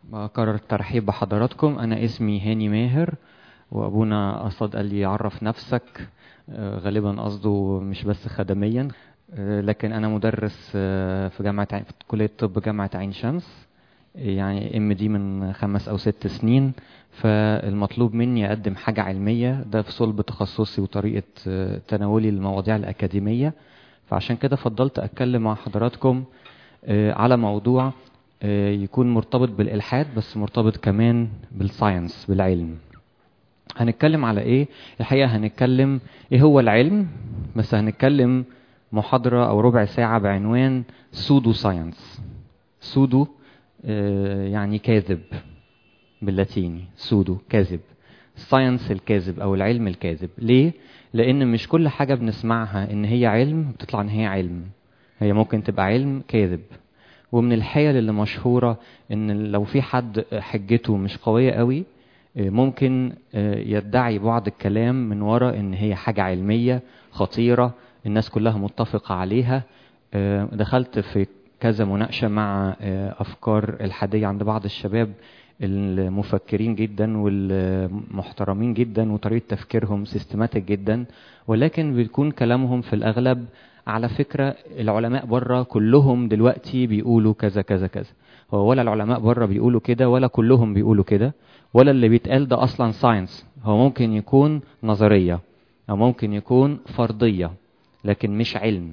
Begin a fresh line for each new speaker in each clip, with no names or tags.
بكرر الترحيب بحضراتكم أنا اسمي هاني ماهر وأبونا قصد قال لي عرف نفسك آه، غالبا قصده مش بس خدميا آه، لكن أنا مدرس آه، في جامعة عين- في كلية طب جامعة عين شمس يعني ام دي من خمس أو ست سنين فالمطلوب مني أقدم حاجة علمية ده في صلب تخصصي وطريقة آه، تناولي للمواضيع الأكاديمية فعشان كده فضلت أتكلم مع حضراتكم آه، على موضوع آه، يكون مرتبط بالإلحاد بس مرتبط كمان بالساينس بالعلم هنتكلم على ايه الحقيقه هنتكلم ايه هو العلم بس هنتكلم محاضره او ربع ساعه بعنوان سودو ساينس سودو آه، يعني كاذب باللاتيني سودو كاذب الساينس الكاذب او العلم الكاذب ليه لان مش كل حاجه بنسمعها ان هي علم بتطلع ان هي علم هي ممكن تبقى علم كاذب ومن الحيل اللي مشهوره ان لو في حد حجته مش قويه قوي ممكن يدعي بعض الكلام من وراء ان هي حاجه علميه خطيره الناس كلها متفقه عليها دخلت في كذا مناقشه مع افكار الحاديه عند بعض الشباب المفكرين جدا والمحترمين جدا وطريقه تفكيرهم سيستماتيك جدا ولكن بيكون كلامهم في الاغلب على فكره العلماء بره كلهم دلوقتي بيقولوا كذا كذا كذا هو ولا العلماء بره بيقولوا كده ولا كلهم بيقولوا كده ولا اللي بيتقال ده اصلا ساينس هو ممكن يكون نظريه او ممكن يكون فرضيه لكن مش علم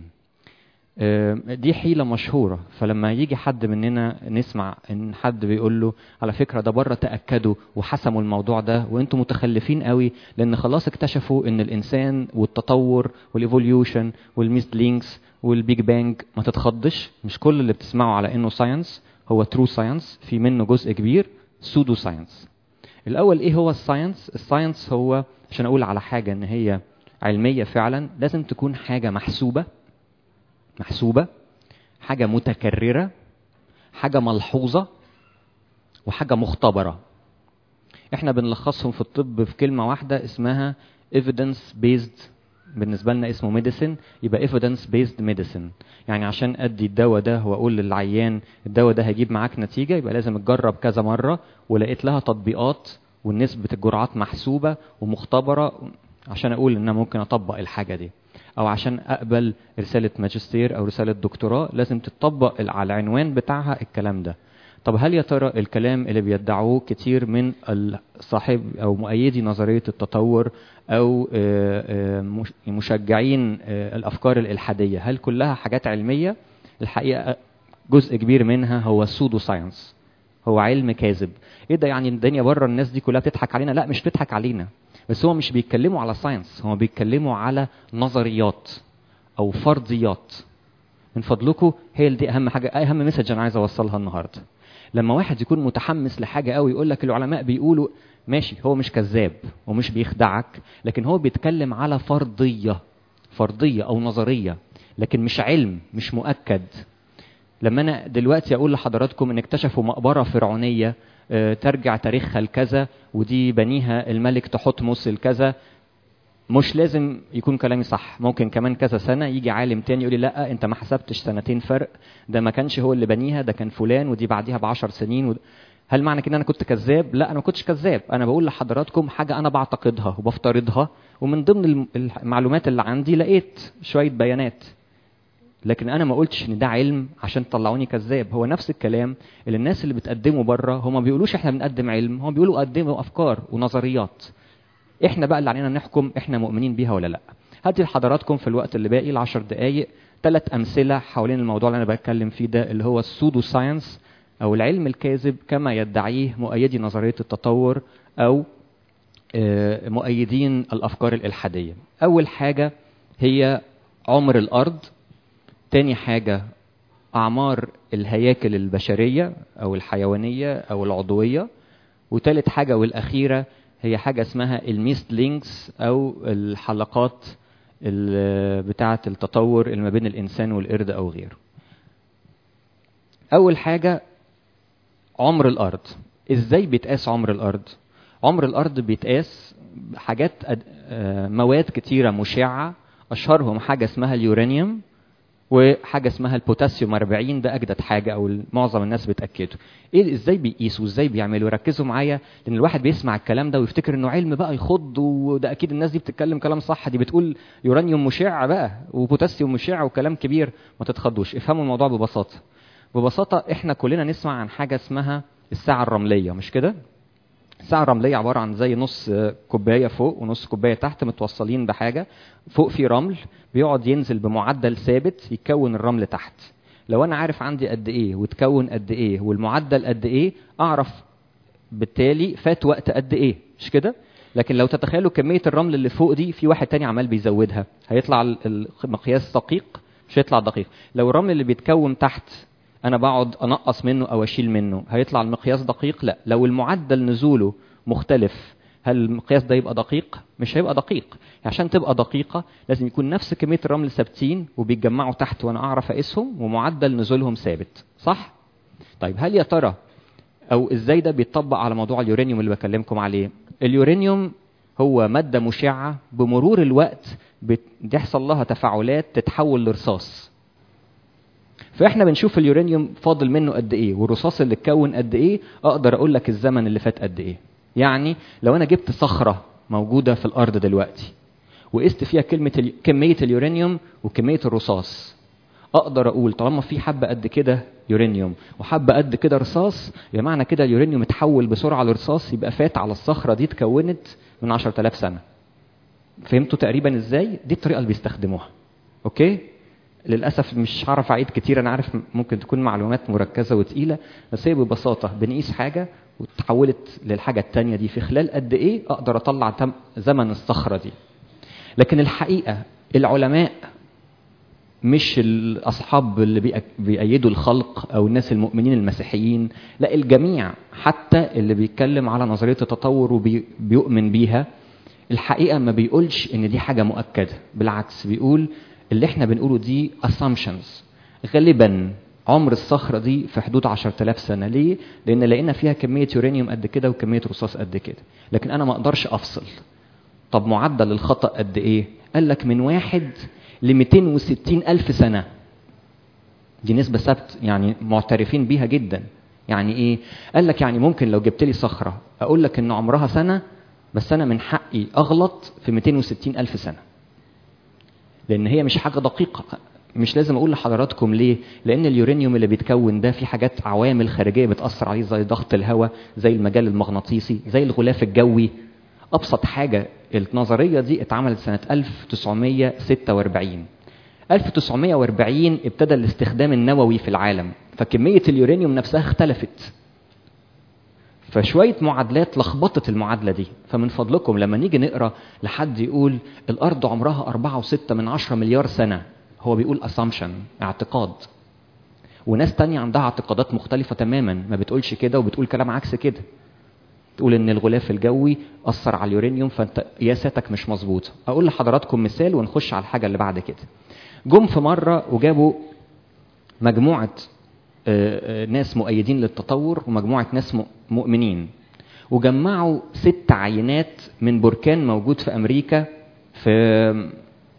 دي حيله مشهوره فلما يجي حد مننا نسمع ان حد بيقول له على فكره ده بره تاكدوا وحسموا الموضوع ده وانتم متخلفين قوي لان خلاص اكتشفوا ان الانسان والتطور والايفوليوشن والميست لينكس والبيج بانج ما تتخضش مش كل اللي بتسمعه على انه ساينس هو ترو ساينس في منه جزء كبير سودو ساينس الاول ايه هو الساينس الساينس هو عشان اقول على حاجه ان هي علميه فعلا لازم تكون حاجه محسوبه محسوبه حاجه متكرره حاجه ملحوظه وحاجه مختبره احنا بنلخصهم في الطب في كلمه واحده اسمها evidence based بالنسبه لنا اسمه ميديسن يبقى evidence based medicine يعني عشان ادي الدواء ده واقول للعيان الدواء ده هيجيب معاك نتيجه يبقى لازم تجرب كذا مره ولقيت لها تطبيقات ونسبه الجرعات محسوبه ومختبره عشان اقول ان انا ممكن اطبق الحاجه دي او عشان اقبل رساله ماجستير او رساله دكتوراه لازم تطبق على العنوان بتاعها الكلام ده طب هل يا ترى الكلام اللي بيدعوه كتير من صاحب او مؤيدي نظريه التطور او مشجعين الافكار الالحاديه هل كلها حاجات علميه الحقيقه جزء كبير منها هو سودو ساينس هو علم كاذب ايه ده يعني الدنيا بره الناس دي كلها بتضحك علينا لا مش بتضحك علينا بس هو مش بيتكلموا على ساينس هو بيتكلموا على نظريات او فرضيات من فضلكم هي دي اهم حاجه اهم مسج انا عايز اوصلها النهارده لما واحد يكون متحمس لحاجه قوي يقول لك العلماء بيقولوا ماشي هو مش كذاب ومش بيخدعك لكن هو بيتكلم على فرضيه فرضيه او نظريه لكن مش علم مش مؤكد لما انا دلوقتي اقول لحضراتكم ان اكتشفوا مقبره فرعونيه ترجع تاريخها لكذا ودي بنيها الملك تحتمس الكذا مش لازم يكون كلامي صح ممكن كمان كذا سنة يجي عالم تاني يقول لي لا انت ما حسبتش سنتين فرق ده ما كانش هو اللي بنيها ده كان فلان ودي بعديها بعشر سنين و... هل معنى كده انا كنت كذاب لا انا ما كنتش كذاب انا بقول لحضراتكم حاجة انا بعتقدها وبفترضها ومن ضمن المعلومات اللي عندي لقيت شوية بيانات لكن انا ما قلتش ان ده علم عشان تطلعوني كذاب هو نفس الكلام اللي الناس اللي بتقدمه بره هم ما بيقولوش احنا بنقدم علم هم بيقولوا قدموا افكار ونظريات احنا بقى اللي علينا نحكم احنا مؤمنين بيها ولا لا هدي لحضراتكم في الوقت اللي باقي العشر دقايق ثلاث امثله حوالين الموضوع اللي انا بتكلم فيه ده اللي هو السودو ساينس او العلم الكاذب كما يدعيه مؤيدي نظريه التطور او مؤيدين الافكار الالحاديه اول حاجه هي عمر الارض تاني حاجه اعمار الهياكل البشريه او الحيوانيه او العضويه وتالت حاجه والاخيره هي حاجه اسمها الميست لينكس او الحلقات بتاعه التطور اللي ما بين الانسان والقرد او غيره اول حاجه عمر الارض ازاي بيتقاس عمر الارض عمر الارض بيتقاس حاجات مواد كتيره مشعه اشهرهم حاجه اسمها اليورانيوم وحاجه اسمها البوتاسيوم 40 ده اجدد حاجه او معظم الناس بتاكده ايه ازاي بيقيسوا ازاي بيعملوا ركزوا معايا لان الواحد بيسمع الكلام ده ويفتكر انه علم بقى يخض وده اكيد الناس دي بتتكلم كلام صح دي بتقول يورانيوم مشع بقى وبوتاسيوم مشع وكلام كبير ما تتخضوش افهموا الموضوع ببساطه ببساطه احنا كلنا نسمع عن حاجه اسمها الساعه الرمليه مش كده الساعة الرملية عبارة عن زي نص كوباية فوق ونص كوباية تحت متوصلين بحاجة فوق في رمل بيقعد ينزل بمعدل ثابت يكون الرمل تحت لو أنا عارف عندي قد إيه وتكون قد إيه والمعدل قد إيه أعرف بالتالي فات وقت قد إيه مش كده؟ لكن لو تتخيلوا كمية الرمل اللي فوق دي في واحد تاني عمال بيزودها هيطلع المقياس دقيق مش هيطلع دقيق لو الرمل اللي بيتكون تحت انا بقعد انقص منه او اشيل منه هيطلع المقياس دقيق لا لو المعدل نزوله مختلف هل المقياس ده يبقى دقيق مش هيبقى دقيق عشان تبقى دقيقة لازم يكون نفس كمية الرمل ثابتين وبيتجمعوا تحت وانا اعرف اقيسهم ومعدل نزولهم ثابت صح طيب هل يا ترى او ازاي ده بيتطبق على موضوع اليورانيوم اللي بكلمكم عليه اليورانيوم هو مادة مشعة بمرور الوقت بيحصل لها تفاعلات تتحول لرصاص فاحنا بنشوف اليورانيوم فاضل منه قد ايه والرصاص اللي اتكون قد ايه اقدر اقول لك الزمن اللي فات قد ايه يعني لو انا جبت صخره موجوده في الارض دلوقتي وقست فيها كلمه ال... كميه اليورانيوم وكميه الرصاص اقدر اقول طالما في حبه قد كده يورانيوم وحبه قد كده رصاص يبقى معنى كده اليورانيوم اتحول بسرعه لرصاص يبقى فات على الصخره دي اتكونت من 10000 سنه فهمتوا تقريبا ازاي دي الطريقه اللي بيستخدموها اوكي للاسف مش هعرف اعيد كتير انا عارف ممكن تكون معلومات مركزه وتقيله بس هي ببساطه بنقيس حاجه وتحولت للحاجه الثانيه دي في خلال قد ايه اقدر اطلع زمن الصخره دي لكن الحقيقه العلماء مش الاصحاب اللي بيأيدوا الخلق او الناس المؤمنين المسيحيين لا الجميع حتى اللي بيتكلم على نظريه التطور وبيؤمن بيها الحقيقه ما بيقولش ان دي حاجه مؤكده بالعكس بيقول اللي احنا بنقوله دي assumptions غالبا عمر الصخرة دي في حدود 10000 سنة ليه؟ لأن لقينا فيها كمية يورانيوم قد كده وكمية رصاص قد كده لكن أنا ما أقدرش أفصل طب معدل الخطأ قد إيه؟ قال لك من واحد ل 260 ألف سنة دي نسبة ثابت يعني معترفين بيها جدا يعني إيه؟ قال لك يعني ممكن لو جبت لي صخرة أقول لك إن عمرها سنة بس أنا من حقي أغلط في 260 ألف سنة لان هي مش حاجه دقيقه مش لازم اقول لحضراتكم ليه لان اليورانيوم اللي بيتكون ده في حاجات عوامل خارجيه بتاثر عليه زي ضغط الهواء زي المجال المغناطيسي زي الغلاف الجوي ابسط حاجه النظريه دي اتعملت سنه 1946 1940 ابتدى الاستخدام النووي في العالم فكميه اليورانيوم نفسها اختلفت فشوية معادلات لخبطت المعادلة دي فمن فضلكم لما نيجي نقرأ لحد يقول الأرض عمرها أربعة وستة من عشرة مليار سنة هو بيقول assumption اعتقاد وناس تانية عندها اعتقادات مختلفة تماما ما بتقولش كده وبتقول كلام عكس كده تقول ان الغلاف الجوي اثر على اليورانيوم فانت قياساتك مش مظبوطه اقول لحضراتكم مثال ونخش على الحاجه اللي بعد كده جم في مره وجابوا مجموعه ناس مؤيدين للتطور ومجموعة ناس مؤمنين وجمعوا ست عينات من بركان موجود في أمريكا في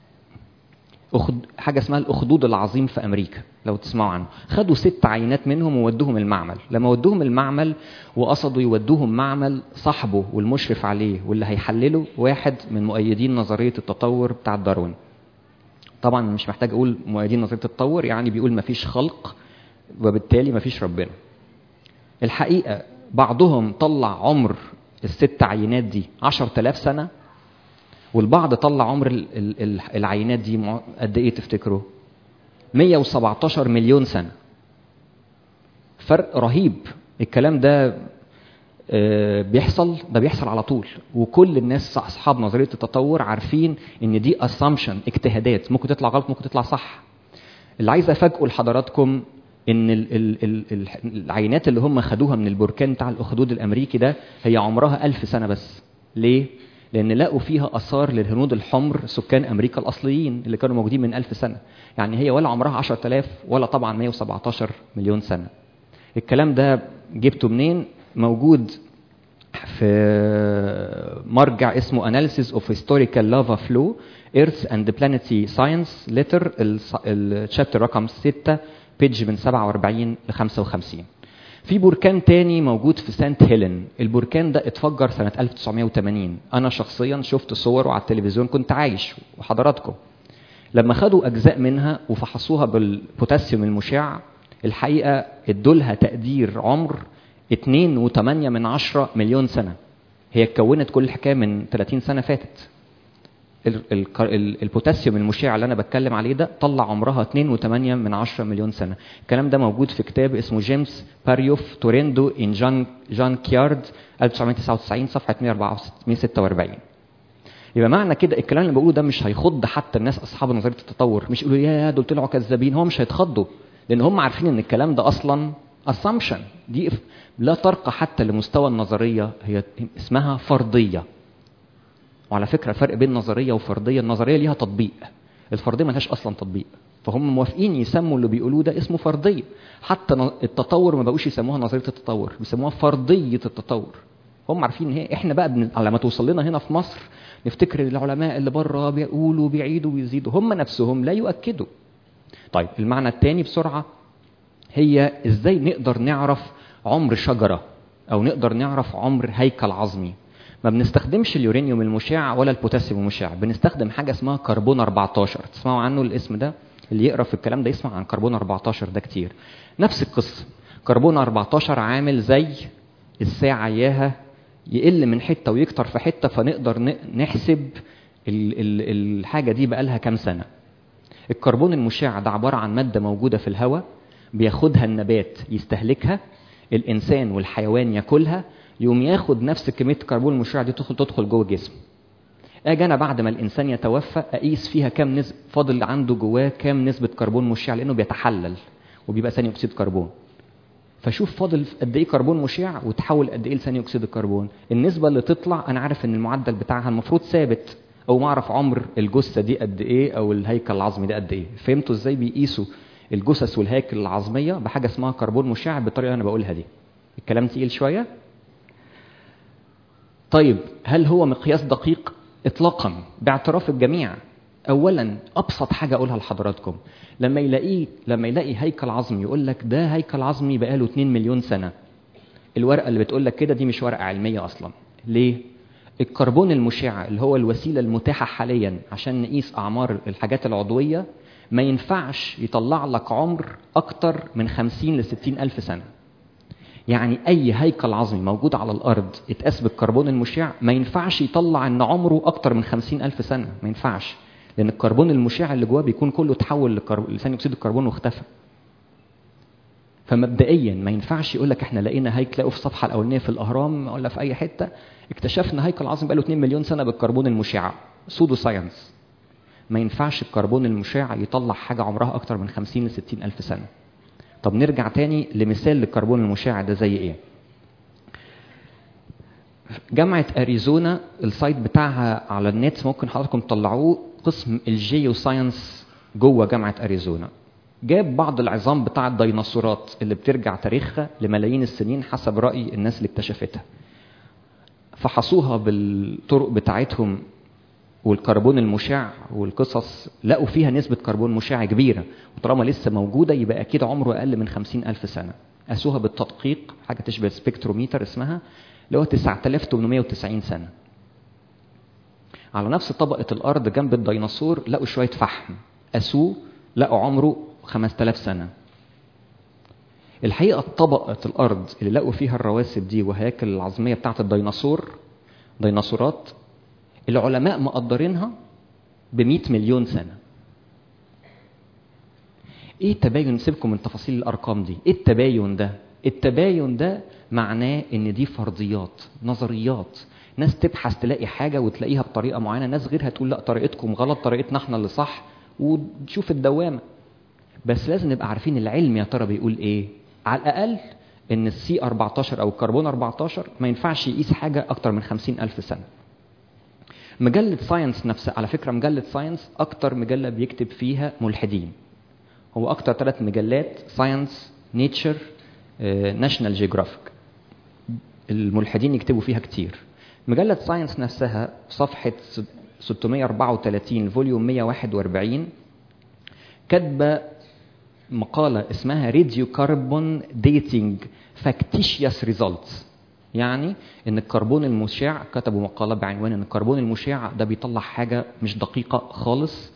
أخد... حاجة اسمها الأخدود العظيم في أمريكا لو تسمعوا عنه خدوا ست عينات منهم وودوهم المعمل لما ودوهم المعمل وقصدوا يودوهم معمل صاحبه والمشرف عليه واللي هيحلله واحد من مؤيدين نظرية التطور بتاع داروين طبعا مش محتاج أقول مؤيدين نظرية التطور يعني بيقول مفيش خلق وبالتالي مفيش ربنا الحقيقة بعضهم طلع عمر الست عينات دي عشر تلاف سنة والبعض طلع عمر العينات دي قد ايه تفتكروا 117 مليون سنة فرق رهيب الكلام ده بيحصل ده بيحصل على طول وكل الناس اصحاب نظريه التطور عارفين ان دي اسامبشن اجتهادات ممكن تطلع غلط ممكن تطلع صح اللي عايز افاجئه لحضراتكم ان ال ال ال ال العينات اللي هم خدوها من البركان بتاع الاخدود الامريكي ده هي عمرها ألف سنه بس ليه لان لقوا فيها اثار للهنود الحمر سكان امريكا الاصليين اللي كانوا موجودين من ألف سنه يعني هي ولا عمرها 10000 ولا طبعا 117 مليون سنه الكلام ده جبته منين موجود في مرجع اسمه Analysis of Historical Lava Flow Earth and Planetary Science Letter الشابتر رقم 6 بيج من 47 ل 55 في بركان تاني موجود في سانت هيلين البركان ده اتفجر سنة 1980 أنا شخصيا شفت صوره على التلفزيون كنت عايش وحضراتكم لما خدوا أجزاء منها وفحصوها بالبوتاسيوم المشع الحقيقة ادولها تقدير عمر 2.8 من عشرة مليون سنة هي اتكونت كل الحكاية من 30 سنة فاتت البوتاسيوم المشع اللي انا بتكلم عليه ده طلع عمرها 2.8 من 10 مليون سنه الكلام ده موجود في كتاب اسمه جيمس باريوف توريندو ان جان جان كيارد 1999 صفحه 146 يبقى معنى كده الكلام اللي بقوله ده مش هيخض حتى الناس اصحاب نظريه التطور مش يقولوا يا دول طلعوا كذابين هو مش هيتخضوا لان هم عارفين ان الكلام ده اصلا assumption دي لا ترقى حتى لمستوى النظريه هي اسمها فرضيه وعلى فكره الفرق بين نظريه وفرضيه النظريه ليها تطبيق الفرضيه ملهاش اصلا تطبيق فهم موافقين يسموا اللي بيقولوه ده اسمه فرضيه حتى التطور ما بقوش يسموها نظريه التطور بيسموها فرضيه التطور هم عارفين هي احنا بقى بن... على ما توصل لنا هنا في مصر نفتكر العلماء اللي بره بيقولوا بيعيدوا ويزيدوا هم نفسهم لا يؤكدوا طيب المعنى الثاني بسرعه هي ازاي نقدر نعرف عمر شجره او نقدر نعرف عمر هيكل عظمي ما بنستخدمش اليورانيوم المشع ولا البوتاسيوم المشع بنستخدم حاجه اسمها كربون 14 تسمعوا عنه الاسم ده اللي يقرا في الكلام ده يسمع عن كربون 14 ده كتير نفس القصه كربون 14 عامل زي الساعه ياها يقل من حته ويكتر في حته فنقدر نحسب ال ال الحاجه دي بقالها كام سنه الكربون المشع ده عباره عن ماده موجوده في الهواء بياخدها النبات يستهلكها الانسان والحيوان ياكلها يقوم ياخد نفس كميه الكربون المشع دي تدخل تدخل جوه الجسم اجي انا بعد ما الانسان يتوفى اقيس فيها كام نسبه فاضل عنده جواه كام نسبه كربون مشع لانه بيتحلل وبيبقى ثاني اكسيد كربون فشوف فاضل قد ايه كربون مشع وتحول قد ايه لثاني اكسيد الكربون النسبه اللي تطلع انا عارف ان المعدل بتاعها المفروض ثابت او ما اعرف عمر الجثه دي قد ايه او الهيكل العظمي ده قد ايه فهمتوا ازاي بيقيسوا الجثث والهياكل العظميه بحاجه اسمها كربون مشع بالطريقه اللي انا بقولها دي الكلام تقيل شويه طيب هل هو مقياس دقيق اطلاقا باعتراف الجميع اولا ابسط حاجه اقولها لحضراتكم لما يلاقيه لما يلاقي هيكل عظمي يقول لك ده هيكل عظمي بقاله 2 مليون سنه الورقه اللي بتقول لك كده دي مش ورقه علميه اصلا ليه الكربون المشع اللي هو الوسيله المتاحه حاليا عشان نقيس اعمار الحاجات العضويه ما ينفعش يطلع لك عمر اكتر من 50 ل 60 الف سنه يعني اي هيكل عظمي موجود على الارض اتقاس بالكربون المشع ما ينفعش يطلع ان عمره اكتر من خمسين الف سنه ما ينفعش لان الكربون المشع اللي جواه بيكون كله اتحول لكرب... لثاني اكسيد الكربون واختفى فمبدئيا ما ينفعش يقول لك احنا لقينا هيكل لقوا في الصفحه الاولانيه في الاهرام ولا في اي حته اكتشفنا هيكل عظمي بقاله 2 مليون سنه بالكربون المشع سودو ساينس ما ينفعش الكربون المشع يطلع حاجه عمرها اكتر من 50 ل 60 الف سنه طب نرجع تاني لمثال للكربون المشع ده زي ايه جامعة أريزونا السايت بتاعها على النت ممكن حضراتكم تطلعوه قسم الجيو ساينس جوه جامعة أريزونا جاب بعض العظام بتاع الديناصورات اللي بترجع تاريخها لملايين السنين حسب رأي الناس اللي اكتشفتها فحصوها بالطرق بتاعتهم والكربون المشع والقصص لقوا فيها نسبة كربون مشع كبيرة وطالما لسه موجودة يبقى أكيد عمره أقل من خمسين ألف سنة قاسوها بالتدقيق حاجة تشبه سبكتروميتر اسمها اللي هو 9890 سنة على نفس طبقة الأرض جنب الديناصور لقوا شوية فحم قاسوه لقوا عمره 5000 سنة الحقيقة طبقة الأرض اللي لقوا فيها الرواسب دي وهياكل العظمية بتاعت الديناصور ديناصورات العلماء مقدرينها ب 100 مليون سنة ايه التباين سيبكم من تفاصيل الارقام دي ايه التباين ده التباين ده معناه ان دي فرضيات نظريات ناس تبحث تلاقي حاجة وتلاقيها بطريقة معينة ناس غيرها تقول لا طريقتكم غلط طريقتنا احنا اللي صح وتشوف الدوامة بس لازم نبقى عارفين العلم يا ترى بيقول ايه على الاقل ان السي 14 او الكربون 14 ما ينفعش يقيس حاجة اكتر من 50 الف سنة مجلة ساينس نفسها على فكرة مجلة ساينس أكتر مجلة بيكتب فيها ملحدين هو أكتر ثلاث مجلات ساينس نيتشر ناشونال جيوغرافيك الملحدين يكتبوا فيها كتير مجلة ساينس نفسها صفحة 634 فوليوم 141 كاتبة مقالة اسمها راديو كربون ديتنج فاكتيشيوس ريزلتس يعني ان الكربون المشع كتبوا مقالة بعنوان ان الكربون المشع ده بيطلع حاجة مش دقيقة خالص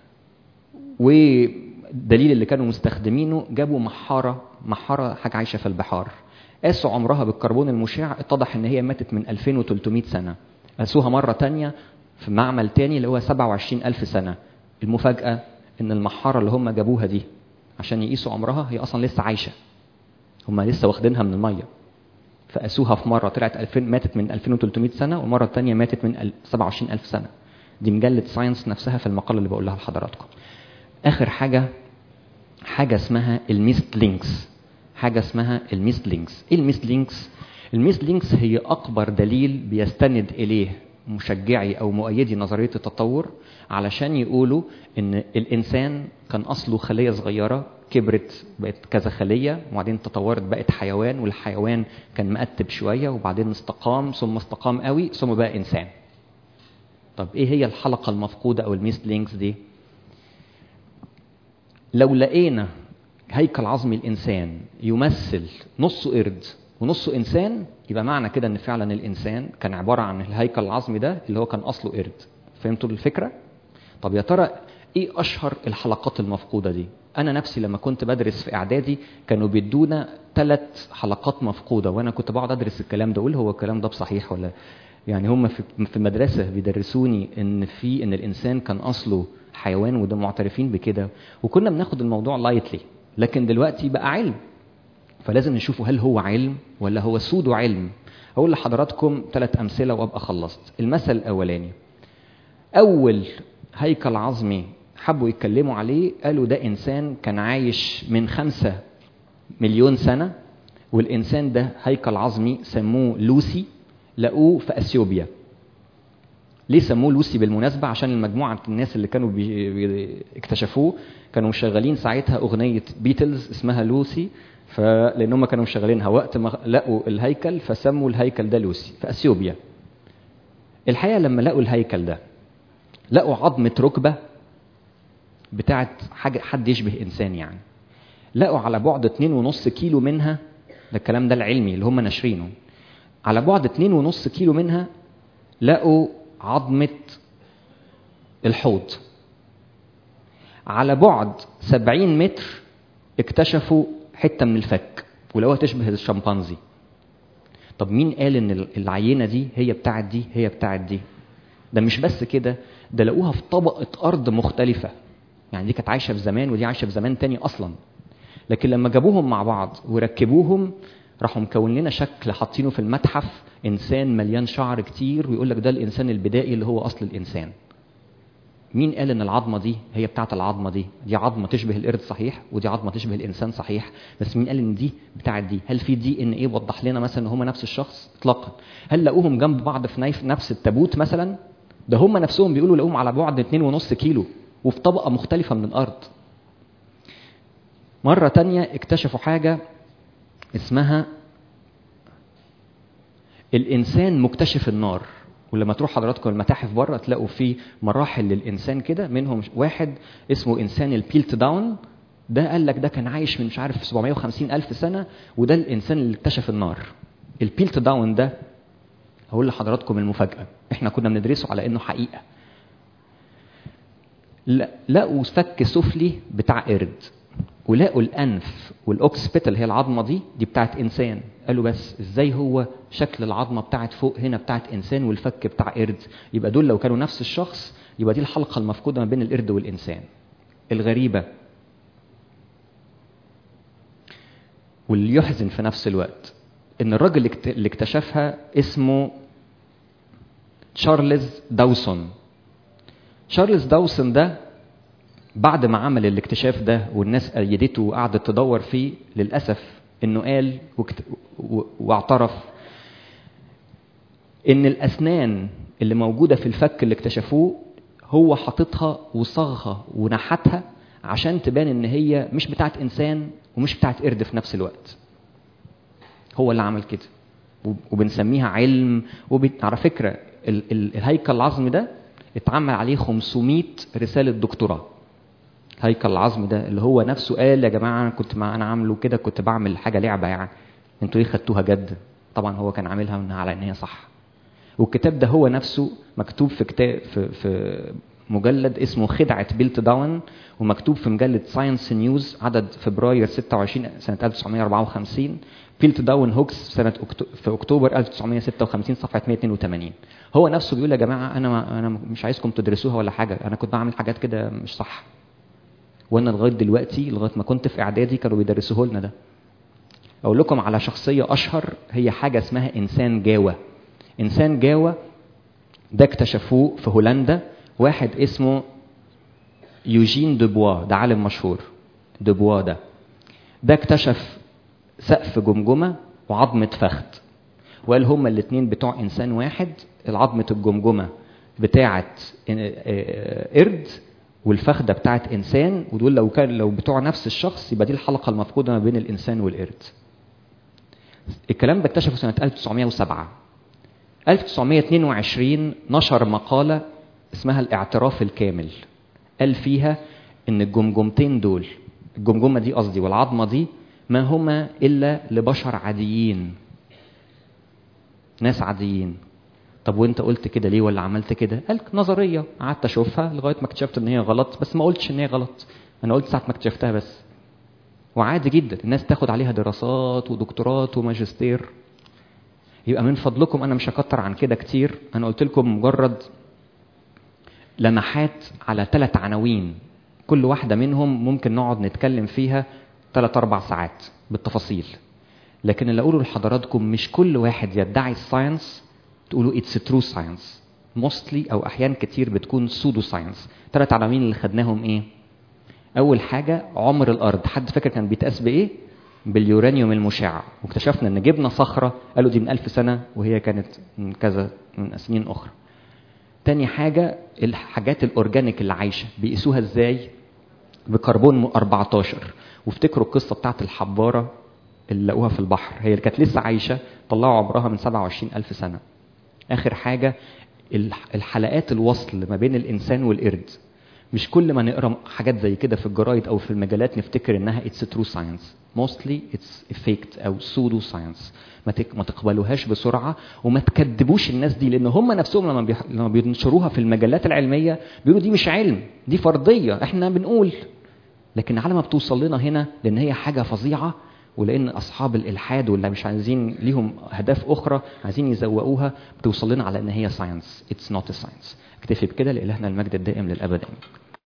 والدليل اللي كانوا مستخدمينه جابوا محارة محارة حاجة عايشة في البحار قاسوا عمرها بالكربون المشع اتضح ان هي ماتت من 2300 سنة قاسوها مرة تانية في معمل تاني اللي هو 27 ألف سنة المفاجأة ان المحارة اللي هم جابوها دي عشان يقيسوا عمرها هي اصلا لسه عايشة هم لسه واخدينها من المية فقاسوها في مرة طلعت 2000 ماتت من 2300 سنة والمرة الثانية ماتت من 27 ألف سنة دي مجلة ساينس نفسها في المقالة اللي بقولها لحضراتكم آخر حاجة حاجة اسمها الميست لينكس حاجة اسمها الميست لينكس ايه الميست لينكس الميست لينكس هي أكبر دليل بيستند إليه مشجعي أو مؤيدي نظرية التطور علشان يقولوا إن الإنسان كان أصله خلية صغيرة كبرت بقت كذا خلية وبعدين تطورت بقت حيوان والحيوان كان مقتب شوية وبعدين استقام ثم استقام قوي ثم بقى إنسان طب إيه هي الحلقة المفقودة أو الميست لينكس دي لو لقينا هيكل عظمي الإنسان يمثل نصه قرد ونصه إنسان يبقى معنى كده إن فعلا الإنسان كان عبارة عن الهيكل العظمي ده اللي هو كان أصله قرد فهمتوا الفكرة؟ طب يا ترى ايه اشهر الحلقات المفقوده دي انا نفسي لما كنت بدرس في اعدادي كانوا بيدونا ثلاث حلقات مفقوده وانا كنت بقعد ادرس الكلام ده اقول هو الكلام ده بصحيح ولا يعني هم في في المدرسه بيدرسوني ان في ان الانسان كان اصله حيوان وده معترفين بكده وكنا بناخد الموضوع لايتلي لكن دلوقتي بقى علم فلازم نشوفه هل هو علم ولا هو سودو علم هقول لحضراتكم ثلاث امثله وابقى خلصت المثل الاولاني اول هيكل عظمي حبوا يتكلموا عليه قالوا ده إنسان كان عايش من خمسة مليون سنة والإنسان ده هيكل عظمي سموه لوسي لقوه في أثيوبيا ليه سموه لوسي بالمناسبة عشان المجموعة الناس اللي كانوا بي... اكتشفوه كانوا مشغلين ساعتها أغنية بيتلز اسمها لوسي فلأن هم كانوا مشغلينها وقت ما لقوا الهيكل فسموا الهيكل ده لوسي في أثيوبيا الحقيقة لما لقوا الهيكل ده لقوا عظمة ركبة بتاعت حاجة حد يشبه إنسان يعني لقوا على بعد اتنين ونص كيلو منها ده الكلام ده العلمي اللي هم ناشرينه على بعد اتنين ونص كيلو منها لقوا عظمة الحوض على بعد سبعين متر اكتشفوا حتة من الفك ولقوها تشبه الشمبانزي طب مين قال ان العينة دي هي بتاعت دي هي بتاعت دي ده مش بس كده ده لقوها في طبقة أرض مختلفة يعني دي كانت عايشة في زمان ودي عايشة في زمان تاني أصلا لكن لما جابوهم مع بعض وركبوهم راحوا مكون لنا شكل حاطينه في المتحف إنسان مليان شعر كتير ويقول لك ده الإنسان البدائي اللي هو أصل الإنسان مين قال ان العظمه دي هي بتاعه العظمه دي دي عظمه تشبه القرد صحيح ودي عظمه تشبه الانسان صحيح بس مين قال ان دي بتاعه دي هل في دي ان ايه وضح لنا مثلا ان هم نفس الشخص اطلاقا هل لقوهم جنب بعض في نفس التابوت مثلا ده هم نفسهم بيقولوا لقوهم على بعد اتنين ونص كيلو وفي طبقة مختلفة من الأرض مرة تانية اكتشفوا حاجة اسمها الإنسان مكتشف النار ولما تروح حضراتكم المتاحف بره تلاقوا في مراحل للإنسان كده منهم واحد اسمه إنسان البيلت داون ده قال لك ده كان عايش من مش عارف 750 ألف سنة وده الإنسان اللي اكتشف النار البيلت داون ده هقول لحضراتكم المفاجأة احنا كنا بندرسه على انه حقيقة لقوا فك سفلي بتاع قرد ولقوا الانف والاوكسبيت اللي هي العظمه دي دي بتاعت انسان قالوا بس ازاي هو شكل العظمه بتاعت فوق هنا بتاعت انسان والفك بتاع قرد يبقى دول لو كانوا نفس الشخص يبقى دي الحلقه المفقوده ما بين القرد والانسان الغريبه واللي يحزن في نفس الوقت ان الراجل اللي اكتشفها اسمه تشارلز داوسون تشارلز داوسون ده بعد ما عمل الاكتشاف ده والناس أيدته وقعدت تدور فيه للأسف إنه قال واعترف إن الأسنان اللي موجودة في الفك اللي اكتشفوه هو حاططها وصاغها ونحتها عشان تبان إن هي مش بتاعت إنسان ومش بتاعت قرد في نفس الوقت. هو اللي عمل كده. وب- وبنسميها علم وبت... على فكره ال... ال... الهيكل العظمي ده اتعمل عليه 500 رساله دكتوراه هيكل العظم ده اللي هو نفسه قال يا جماعه انا كنت ما انا عامله كده كنت بعمل حاجه لعبه يعني انتوا ليه خدتوها جد طبعا هو كان عاملها منها على ان هي صح والكتاب ده هو نفسه مكتوب في كتاب في, في مجلد اسمه خدعة بيلت داون ومكتوب في مجلة ساينس نيوز عدد فبراير 26 سنة 1954 بيلت داون هوكس سنة أكتو في أكتوبر 1956 صفحة 182 هو نفسه بيقول يا جماعة أنا ما أنا مش عايزكم تدرسوها ولا حاجة أنا كنت بعمل حاجات كده مش صح وأنا لغاية دلوقتي لغاية ما كنت في إعدادي كانوا بيدرسوه لنا ده أقول لكم على شخصية أشهر هي حاجة اسمها إنسان جاوة إنسان جاوة ده اكتشفوه في هولندا واحد اسمه يوجين دوبوا ده عالم مشهور دوبوا ده ده اكتشف سقف جمجمة وعظمة فخذ وقال هما الاتنين بتوع إنسان واحد العظمة الجمجمة بتاعة قرد والفخدة بتاعت إنسان ودول لو كان لو بتوع نفس الشخص يبقى دي الحلقة المفقودة ما بين الإنسان والقرد الكلام ده اكتشفه سنة 1907 1922 نشر مقالة اسمها الاعتراف الكامل قال فيها ان الجمجمتين دول الجمجمة دي قصدي والعظمة دي ما هما إلا لبشر عاديين ناس عاديين طب وانت قلت كده ليه ولا عملت كده قال نظرية قعدت اشوفها لغاية ما اكتشفت ان هي غلط بس ما قلتش ان هي غلط انا قلت ساعة ما اكتشفتها بس وعادي جدا الناس تاخد عليها دراسات ودكتورات وماجستير يبقى من فضلكم انا مش هكتر عن كده كتير انا قلت لكم مجرد لمحات على ثلاث عناوين كل واحدة منهم ممكن نقعد نتكلم فيها ثلاث أربع ساعات بالتفاصيل لكن اللي أقوله لحضراتكم مش كل واحد يدعي الساينس تقولوا اتس ترو ساينس موستلي أو أحيان كتير بتكون سودو ساينس ثلاث عناوين اللي خدناهم إيه؟ أول حاجة عمر الأرض حد فاكر كان بيتقاس بإيه؟ باليورانيوم المشع واكتشفنا ان جبنا صخره قالوا دي من ألف سنه وهي كانت من كذا من سنين اخرى تاني حاجه الحاجات الاورجانيك اللي عايشه بيقيسوها ازاي بكربون 14 وافتكروا القصه بتاعت الحباره اللي لقوها في البحر هي اللي كانت لسه عايشه طلعوا عمرها من 27 ألف سنه اخر حاجه الحلقات الوصل ما بين الانسان والقرد مش كل ما نقرا حاجات زي كده في الجرايد او في المجلات نفتكر انها اتس ترو ساينس موستلي اتس افكت او سودو ساينس ما ما تقبلوهاش بسرعه وما تكذبوش الناس دي لان هم نفسهم لما بيح... لما بينشروها في المجلات العلميه بيقولوا دي مش علم دي فرضيه احنا بنقول لكن على ما بتوصل لنا هنا لان هي حاجه فظيعه ولان اصحاب الالحاد واللي مش عايزين ليهم اهداف اخرى عايزين يزوقوها بتوصل لنا على ان هي ساينس اتس نوت ساينس اكتفي بكده لالهنا المجد الدائم للابد امين